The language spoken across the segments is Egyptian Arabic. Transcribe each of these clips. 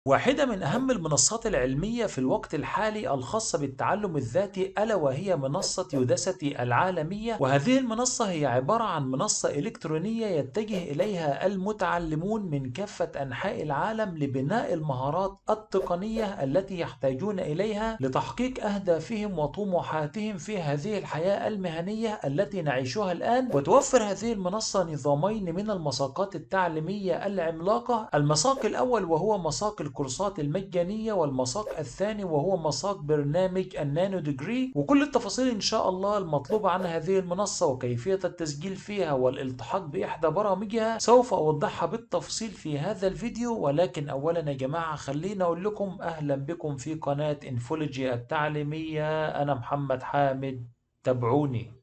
واحدة من أهم المنصات العلمية في الوقت الحالي الخاصة بالتعلم الذاتي ألا وهي منصة يوداستي العالمية وهذه المنصة هي عبارة عن منصة إلكترونية يتجه إليها المتعلمون من كافة أنحاء العالم لبناء المهارات التقنية التي يحتاجون إليها لتحقيق أهدافهم وطموحاتهم في هذه الحياة المهنية التي نعيشها الآن وتوفر هذه المنصة نظامين من المساقات التعليمية العملاقة المساق الأول وهو مساق الكورسات المجانية والمساق الثاني وهو مساق برنامج النانو ديجري وكل التفاصيل إن شاء الله المطلوبة عن هذه المنصة وكيفية التسجيل فيها والالتحاق بإحدى برامجها سوف أوضحها بالتفصيل في هذا الفيديو ولكن أولا يا جماعة خلينا أقول لكم أهلا بكم في قناة انفولوجي التعليمية أنا محمد حامد تابعوني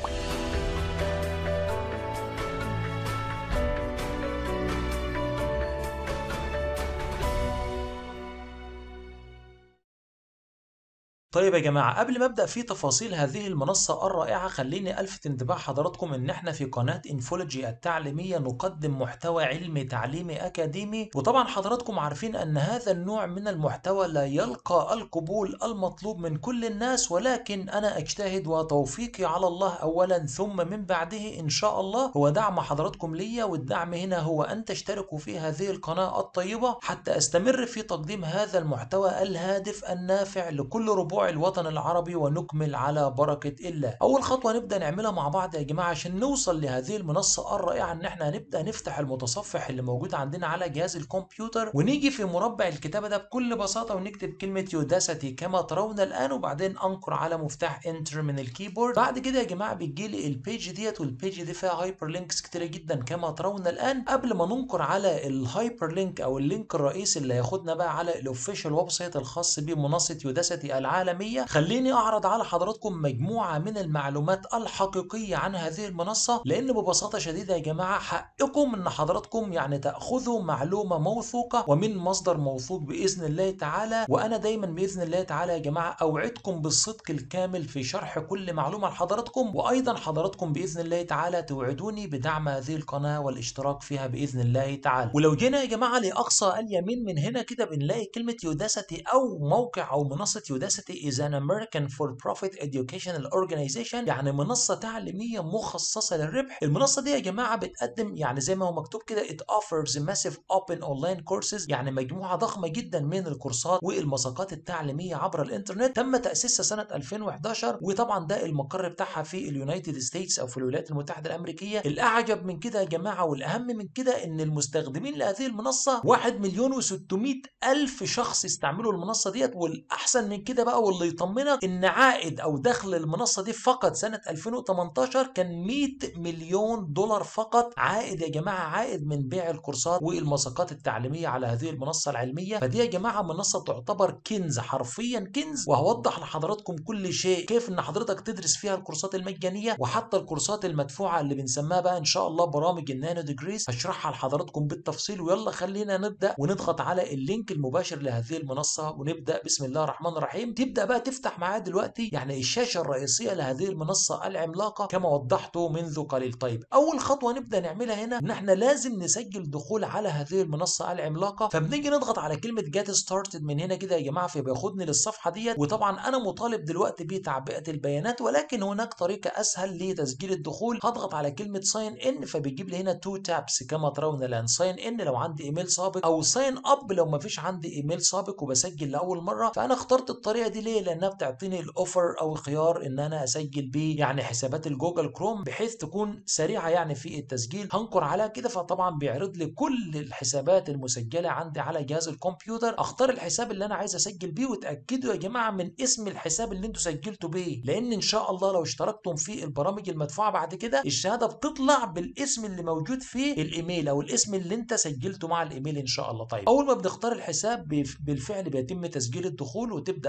طيب يا جماعة قبل ما ابدأ في تفاصيل هذه المنصة الرائعة خليني الفت انتباه حضراتكم ان احنا في قناة انفولوجي التعليمية نقدم محتوى علمي تعليمي اكاديمي وطبعا حضراتكم عارفين ان هذا النوع من المحتوى لا يلقى القبول المطلوب من كل الناس ولكن انا اجتهد وتوفيقي على الله اولا ثم من بعده ان شاء الله هو دعم حضراتكم ليا والدعم هنا هو ان تشتركوا في هذه القناة الطيبة حتى استمر في تقديم هذا المحتوى الهادف النافع لكل ربوع الوطن العربي ونكمل على بركة الله أول خطوة نبدأ نعملها مع بعض يا جماعة عشان نوصل لهذه المنصة الرائعة إن إحنا هنبدأ نفتح المتصفح اللي موجود عندنا على جهاز الكمبيوتر ونيجي في مربع الكتابة ده بكل بساطة ونكتب كلمة يوداسيتي كما ترون الآن وبعدين أنقر على مفتاح انتر من الكيبورد بعد كده يا جماعة بتجيلي البيج ديت والبيج دي فيها هايبر لينكس كتيرة جدا كما ترون الآن قبل ما ننقر على الهايبر لينك أو اللينك الرئيسي اللي هياخدنا بقى على الأوفيشال ويب سايت الخاص بمنصة يوداسيتي العالمية العالمية خليني أعرض على حضراتكم مجموعة من المعلومات الحقيقية عن هذه المنصة لأن ببساطة شديدة يا جماعة حقكم إن حضراتكم يعني تأخذوا معلومة موثوقة ومن مصدر موثوق بإذن الله تعالى وأنا دايما بإذن الله تعالى يا جماعة أوعدكم بالصدق الكامل في شرح كل معلومة لحضراتكم وأيضا حضراتكم بإذن الله تعالى توعدوني بدعم هذه القناة والاشتراك فيها بإذن الله تعالى ولو جينا يا جماعة لأقصى اليمين من هنا كده بنلاقي كلمة يوداسيتي أو موقع أو منصة يوداسيتي is an American for Profit Educational Organization يعني منصة تعليمية مخصصة للربح المنصة دي يا جماعة بتقدم يعني زي ما هو مكتوب كده it offers massive open online courses يعني مجموعة ضخمة جدا من الكورسات والمساقات التعليمية عبر الانترنت تم تأسيسها سنة 2011 وطبعا ده المقر بتاعها في اليونايتد ستيتس او في الولايات المتحدة الأمريكية الأعجب من كده يا جماعة والأهم من كده إن المستخدمين لهذه المنصة 1 مليون و600 ألف شخص استعملوا المنصة ديت والأحسن من كده بقى واللي يطمنك ان عائد او دخل المنصه دي فقط سنه 2018 كان 100 مليون دولار فقط عائد يا جماعه عائد من بيع الكورسات والمساقات التعليميه على هذه المنصه العلميه فدي يا جماعه منصه تعتبر كنز حرفيا كنز وهوضح لحضراتكم كل شيء كيف ان حضرتك تدرس فيها الكورسات المجانيه وحتى الكورسات المدفوعه اللي بنسميها بقى ان شاء الله برامج النانو ديجريز هشرحها لحضراتكم بالتفصيل ويلا خلينا نبدا ونضغط على اللينك المباشر لهذه المنصه ونبدا بسم الله الرحمن الرحيم تبدا بقى تفتح معايا دلوقتي يعني الشاشه الرئيسيه لهذه المنصه العملاقه كما وضحت منذ قليل طيب اول خطوه نبدا نعملها هنا ان احنا لازم نسجل دخول على هذه المنصه العملاقه فبنيجي نضغط على كلمه جيت ستارتد من هنا كده يا جماعه فبياخدني للصفحه ديت وطبعا انا مطالب دلوقتي بتعبئه البيانات ولكن هناك طريقه اسهل لتسجيل الدخول هضغط على كلمه ساين ان فبيجيب لي هنا تو تابس كما ترون الان ساين ان لو عندي ايميل سابق او ساين اب لو ما فيش عندي ايميل سابق وبسجل لاول مره فانا اخترت الطريقه دي ليه لانها بتعطيني الاوفر او الخيار ان انا اسجل بيه يعني حسابات الجوجل كروم بحيث تكون سريعه يعني في التسجيل هنكر عليها كده فطبعا بيعرض لي كل الحسابات المسجله عندي على جهاز الكمبيوتر اختار الحساب اللي انا عايز اسجل بيه وتاكدوا يا جماعه من اسم الحساب اللي انتوا سجلتوا بيه لان ان شاء الله لو اشتركتم في البرامج المدفوعه بعد كده الشهاده بتطلع بالاسم اللي موجود في الايميل او الاسم اللي انت سجلته مع الايميل ان شاء الله طيب اول ما بنختار الحساب بالفعل بيتم تسجيل الدخول وتبدا معايا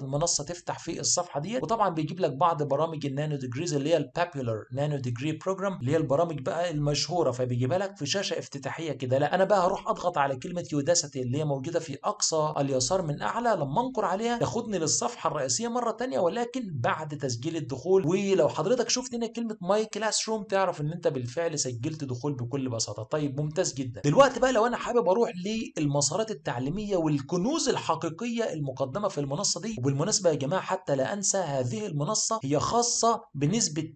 منصه تفتح في الصفحه ديت وطبعا بيجيب لك بعض برامج النانو ديجريز اللي هي البابيولار نانو ديجري بروجرام اللي هي البرامج بقى المشهوره فبيجيبها لك في شاشه افتتاحيه كده لا انا بقى هروح اضغط على كلمه يوداسيتي اللي هي موجوده في اقصى اليسار من اعلى لما انقر عليها تاخدني للصفحه الرئيسيه مره ثانيه ولكن بعد تسجيل الدخول ولو حضرتك شفت هنا كلمه ماي كلاس روم تعرف ان انت بالفعل سجلت دخول بكل بساطه طيب ممتاز جدا دلوقتي بقى لو انا حابب اروح للمسارات التعليميه والكنوز الحقيقيه المقدمه في المنصه دي وبالمناسبه يا جماعه حتى لا انسى هذه المنصه هي خاصه بنسبه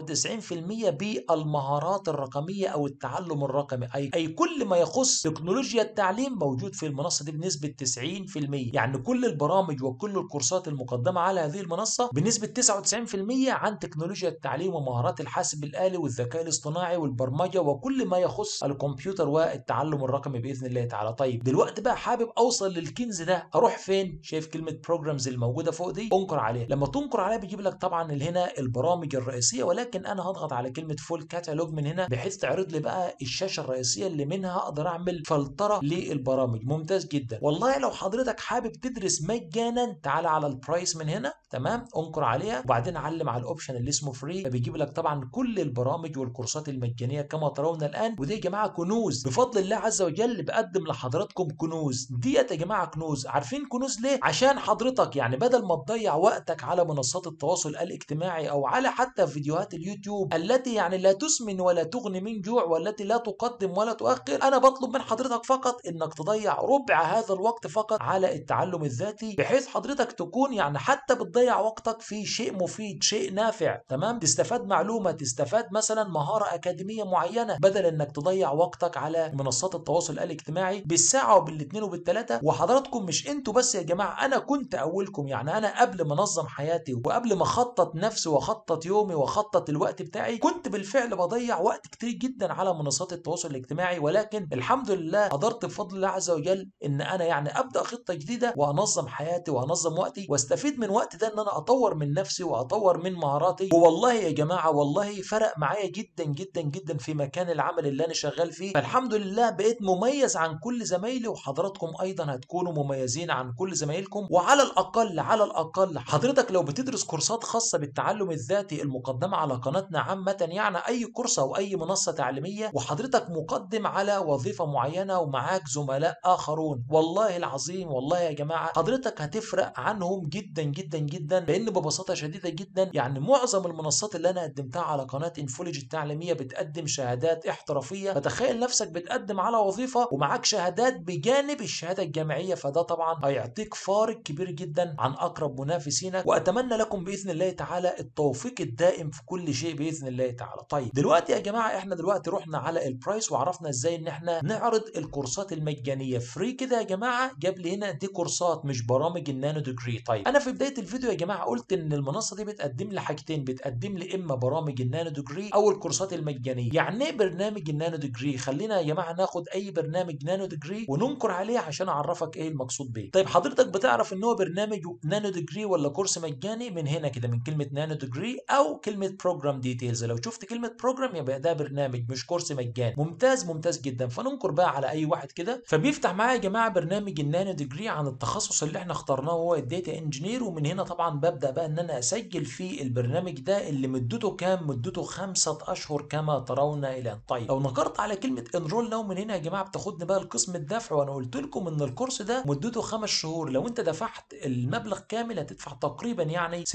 99% بالمهارات الرقميه او التعلم الرقمي اي اي كل ما يخص تكنولوجيا التعليم موجود في المنصه دي بنسبه 90% يعني كل البرامج وكل الكورسات المقدمه على هذه المنصه بنسبه 99% عن تكنولوجيا التعليم ومهارات الحاسب الالي والذكاء الاصطناعي والبرمجه وكل ما يخص الكمبيوتر والتعلم الرقمي باذن الله تعالى طيب دلوقتي بقى حابب اوصل للكنز ده اروح فين شايف كلمه بروجرامز الموجوده فوق دي انقر عليها لما تنقر عليها بيجيب لك طبعا هنا البرامج الرئيسيه ولكن انا هضغط على كلمه فول كاتالوج من هنا بحيث تعرض لي بقى الشاشه الرئيسيه اللي منها اقدر اعمل فلتره للبرامج ممتاز جدا والله لو حضرتك حابب تدرس مجانا تعال على البرايس من هنا تمام انقر عليها وبعدين علم على الاوبشن اللي اسمه فري فبيجيب لك طبعا كل البرامج والكورسات المجانيه كما ترون الان ودي يا جماعه كنوز بفضل الله عز وجل بقدم لحضراتكم كنوز ديت يا جماعه كنوز عارفين كنوز ليه عشان حضرتك يعني بدل ما تضيع وقتك على منصات التواصل الاجتماعي او على حتى فيديوهات اليوتيوب التي يعني لا تسمن ولا تغني من جوع والتي لا تقدم ولا تؤخر انا بطلب من حضرتك فقط انك تضيع ربع هذا الوقت فقط على التعلم الذاتي بحيث حضرتك تكون يعني حتى بتضيع وقتك في شيء مفيد شيء نافع تمام تستفاد معلومه تستفاد مثلا مهاره اكاديميه معينه بدل انك تضيع وقتك على منصات التواصل الاجتماعي بالساعه وبالاثنين وبالثلاثه وحضراتكم مش انتوا بس يا جماعه انا كنت اولكم يعني انا قبل ما انظم حياتي وقبل ما اخطط نفسي واخطط يومي واخطط الوقت بتاعي كنت بالفعل بضيع وقت كتير جدا على منصات التواصل الاجتماعي ولكن الحمد لله قدرت بفضل الله عز وجل ان انا يعني ابدا خطه جديده وانظم حياتي وانظم وقتي واستفيد من وقت ده ان انا اطور من نفسي واطور من مهاراتي والله يا جماعه والله فرق معايا جدا جدا جدا في مكان العمل اللي انا شغال فيه فالحمد لله بقيت مميز عن كل زمايلي وحضراتكم ايضا هتكونوا مميزين عن كل زمايلكم وعلى الاقل على الاقل حضرتك لو بتدرس كورسات خاصه بالتعلم الذاتي المقدمه على قناتنا عامه يعني اي كورس او اي منصه تعليميه وحضرتك مقدم على وظيفه معينه ومعاك زملاء اخرون والله العظيم والله يا جماعه حضرتك هتفرق عنهم جدا جدا جدا لان ببساطه شديده جدا يعني معظم المنصات اللي انا قدمتها على قناه انفولوجي التعليميه بتقدم شهادات احترافيه فتخيل نفسك بتقدم على وظيفه ومعاك شهادات بجانب الشهاده الجامعيه فده طبعا هيعطيك فارق كبير جدا عن اقرب منافسينك واتمنى لكم باذن الله تعالى التوفيق الدائم في كل شيء باذن الله تعالى طيب دلوقتي يا جماعه احنا دلوقتي رحنا على البرايس وعرفنا ازاي ان احنا نعرض الكورسات المجانيه فري كده يا جماعه جاب لي هنا دي كورسات مش برامج النانو ديجري طيب انا في بدايه الفيديو يا جماعه قلت ان المنصه دي بتقدم لي حاجتين بتقدم لي اما برامج النانو ديجري او الكورسات المجانيه يعني ايه برنامج النانو ديجري خلينا يا جماعه ناخد اي برنامج نانو ديجري وننكر عليه عشان اعرفك ايه المقصود بيه طيب حضرتك بتعرف ان هو برنامج نانو ديجري ولا كورس مجاني من هنا كده من كلمه نانو ديجري او كلمه بروجرام ديتيلز لو شفت كلمه بروجرام يبقى ده برنامج مش كورس مجاني ممتاز ممتاز جدا فننكر بقى على اي واحد كده فبيفتح معايا يا جماعه برنامج النانو ديجري عن التخصص اللي احنا اخترناه هو الداتا انجينير ومن هنا طبعا ببدا بقى ان انا اسجل في البرنامج ده اللي مدته كام مدته خمسة اشهر كما ترون الان طيب لو نقرت على كلمه انرول ناو من هنا يا جماعه بتاخدني بقى لقسم الدفع وانا قلت لكم ان الكورس ده مدته خمس شهور لو انت دفعت المبلغ كامل هتدفع تقريبا يعني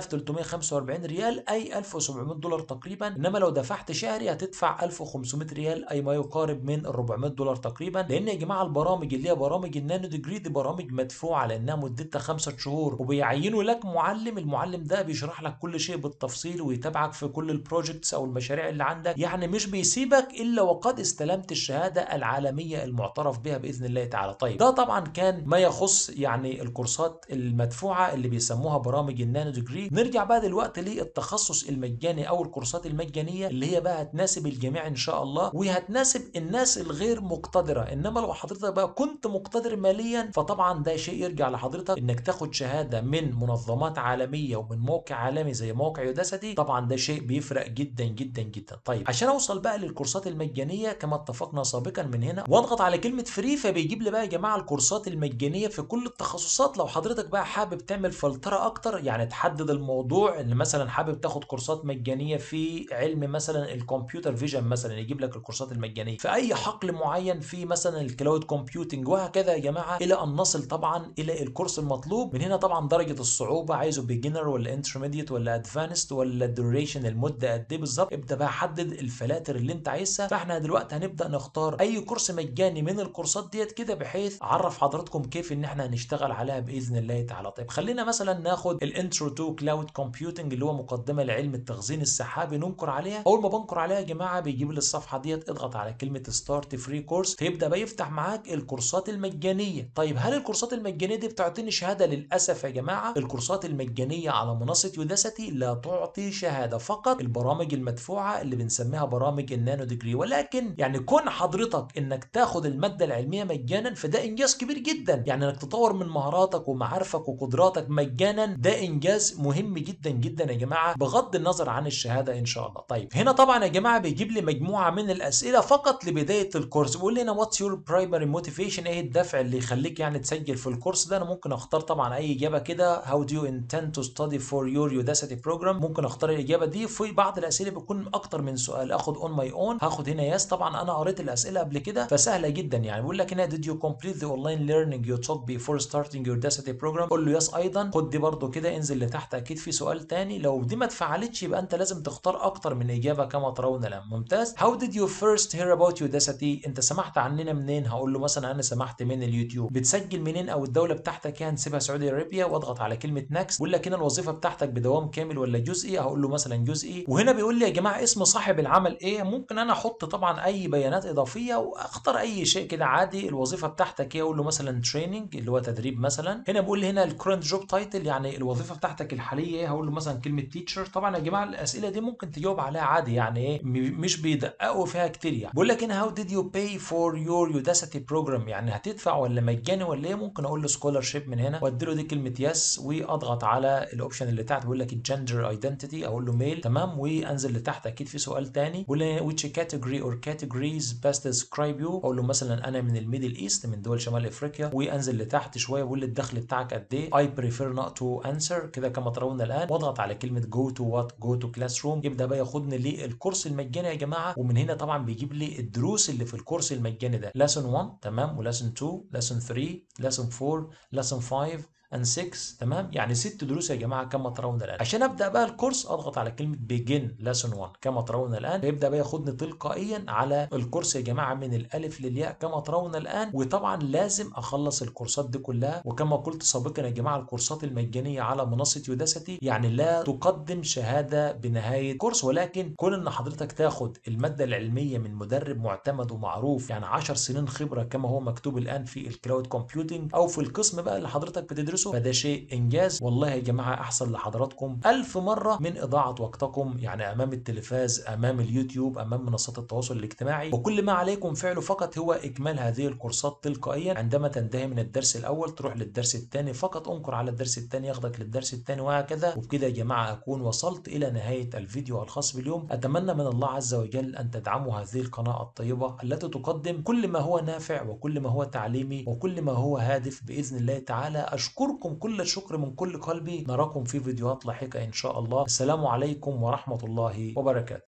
6345 ريال اي 1700 دولار تقريبا انما لو دفعت شهري هتدفع 1500 ريال اي ما يقارب من 400 دولار تقريبا لان يا جماعه البرامج اللي هي برامج النانو ديجري دي برامج مدفوعه لانها مدتها خمسة شهور وبيعينوا لك معلم المعلم ده بيشرح لك كل شيء بالتفصيل ويتابعك في كل البروجكتس او المشاريع اللي عندك يعني مش بيسيبك الا وقد استلمت الشهاده العالميه المعترف بها باذن الله تعالى طيب ده طبعا كان ما يخص يعني الكورسات المدفوعه اللي بيسموها برامج النانو ديجري نرجع بقى دلوقتي للتخصص المجاني او الكورسات المجانيه اللي هي بقى هتناسب الجميع ان شاء الله وهتناسب الناس الغير مقتدره انما لو حضرتك بقى كنت مقتدر ماليا فطبعا ده شيء يرجع لحضرتك انك تاخد شهاده من منظمات عالميه ومن موقع عالمي زي موقع يوداسيتي طبعا ده شيء بيفرق جدا جدا جدا طيب عشان اوصل بقى للكورسات المجانيه كما اتفقنا سابقا من هنا واضغط على كلمه فري فبيجيب لي بقى يا جماعه الكورسات المجانيه في كل التخصصات لو حضرتك بقى حابب تعمل فلتره اكتر يعني تحدد الموضوع اللي مثلا حابب تاخد كورسات مجانيه في علم مثلا الكمبيوتر فيجن مثلا يجيب لك الكورسات المجانيه في اي حقل معين في مثلا الكلاود كومبيوتنج وهكذا يا جماعه الى ان نصل طبعا الى الكورس المطلوب من هنا طبعا درجه الصعوبه عايزه بيجنر ولا انترميديت ولا ادفانسد ولا الدوريشن المده قد ايه بالظبط ابدا بقى حدد الفلاتر اللي انت عايزها فاحنا دلوقتي هنبدا نختار اي كورس مجاني من الكورسات ديت كده بحيث اعرف حضراتكم كيف ان احنا هنشتغل عليها باذن الله تعالى طيب خلينا مثلا ناخد الانترو تو كلاود كومبيوتنج اللي هو مقدمه لعلم التخزين السحابي ننكر عليها اول ما بنكر عليها يا جماعه بيجيب لي الصفحه ديت اضغط على كلمه ستارت فري كورس فيبدا بقى يفتح معاك الكورسات المجانيه طيب هل الكورسات المجانيه دي بتعطيني شهاده للاسف يا جماعه الكورسات المجانيه على منصه يوداسيتي لا تعطي شهاده فقط البرامج المدفوعه اللي بنسميها برامج النانو ديجري ولكن يعني كون حضرتك انك تاخد الماده العلميه مجانا فده انجاز كبير جدا يعني انك تطور من مهاراتك ومعارفك وقدراتك مجانا ده انجاز مهم جدا جدا يا جماعه بغض النظر عن الشهاده ان شاء الله طيب هنا طبعا يا جماعه بيجيب لي مجموعه من الاسئله فقط لبدايه الكورس بيقول لي هنا واتس يور برايمري موتيفيشن ايه الدافع اللي يخليك يعني تسجل في الكورس ده انا ممكن اختار طبعا اي اجابه كده هاو دو يو انتند تو ستادي فور يور يوداسيتي بروجرام ممكن اختار الاجابه دي في بعض الاسئله بيكون اكتر من سؤال اخد اون ماي اون هاخد هنا يس طبعا انا قريت الاسئله قبل كده فسهله جدا يعني بيقول لك هنا did you complete the online learning you took before starting your Udacity program قول له يس ايضا خد دي برده كده انزل لتحت اكيد في سؤال تاني لو دي ما اتفعلتش يبقى انت لازم تختار اكتر من اجابه كما ترون الان ممتاز how did you first hear about Udacity انت سمعت عننا منين هقول له مثلا انا سمعت من اليوتيوب بتسجل منين او الدوله بتاعتك ايه هنسيبها سعودي ارابيا واضغط على كلمه نكست بيقول لك هنا الوظيفه بتاعتك بدوام كامل ولا جزئي هقول له مثلا جزئي وهنا بيقول لي يا جماعه اسم صاحب العمل ايه ممكن انا احط طبعا اي بيانات اضافيه واختار اي شيء كده عادي الوظيفه بتاعتك ايه اقول له مثلا تريننج اللي هو تدريب مثلا هنا بيقول لي هنا الكرنت جوب تايتل يعني الوظيفه بتاعتك الحاليه ايه هقول له مثلا كلمه تيتشر طبعا يا جماعه الاسئله دي ممكن تجاوب عليها عادي يعني ايه مش بيدققوا فيها كتير يعني بيقول لك هنا هاو ديد يو باي فور يور يوداسيتي بروجرام يعني هتدفع ولا مجاني ولا ايه ممكن اقول له سكولرشيب من هنا وادي له دي كلمه يس واضغط على الاوبشن اللي تحت بيقول لك الجندر ايدنتيتي اقول له ميل تمام وانزل لتحت اكيد في سؤال تاني بيقول لي which category or categories best describe you اقول له مثلا انا من الميدل ايست من دول شمال افريقيا وانزل لتحت شويه بيقول لي الدخل بتاعك قد ايه I prefer not to answer كده كما ترون الان واضغط على كلمه go to what go to classroom يبدا بقى ياخدني للكورس المجاني يا جماعه ومن هنا طبعا بيجيب لي الدروس اللي في الكورس المجاني ده lesson 1 تمام ولسن 2 lesson 3 lesson 4 lesson 5 and 6 تمام يعني ست دروس يا جماعه كما ترون الان عشان ابدا بقى الكورس اضغط على كلمه begin lesson 1 كما ترون الان فيبدا بقى ياخدني تلقائيا على الكورس يا جماعه من الالف للياء كما ترون الان وطبعا لازم اخلص الكورسات دي كلها وكما قلت سابقا يا جماعه الكورسات المجانيه على منصه يوداسيتي يعني لا تقدم شهاده بنهايه كورس ولكن كون ان حضرتك تاخد الماده العلميه من مدرب معتمد ومعروف يعني 10 سنين خبره كما هو مكتوب الان في الكلاود كومبيوتنج او في القسم بقى اللي حضرتك بتدرسه فده شيء انجاز والله يا جماعه احسن لحضراتكم ألف مره من اضاعه وقتكم يعني امام التلفاز امام اليوتيوب امام منصات التواصل الاجتماعي وكل ما عليكم فعله فقط هو اكمال هذه الكورسات تلقائيا عندما تنتهي من الدرس الاول تروح للدرس الثاني فقط انقر على الدرس الثاني ياخدك للدرس الثاني وهكذا وبكده يا جماعه اكون وصلت الى نهايه الفيديو الخاص باليوم اتمنى من الله عز وجل ان تدعموا هذه القناه الطيبه التي تقدم كل ما هو نافع وكل ما هو تعليمي وكل ما هو هادف باذن الله تعالى اشكركم كل الشكر من كل قلبي نراكم في فيديوهات لاحقه ان شاء الله السلام عليكم ورحمه الله وبركاته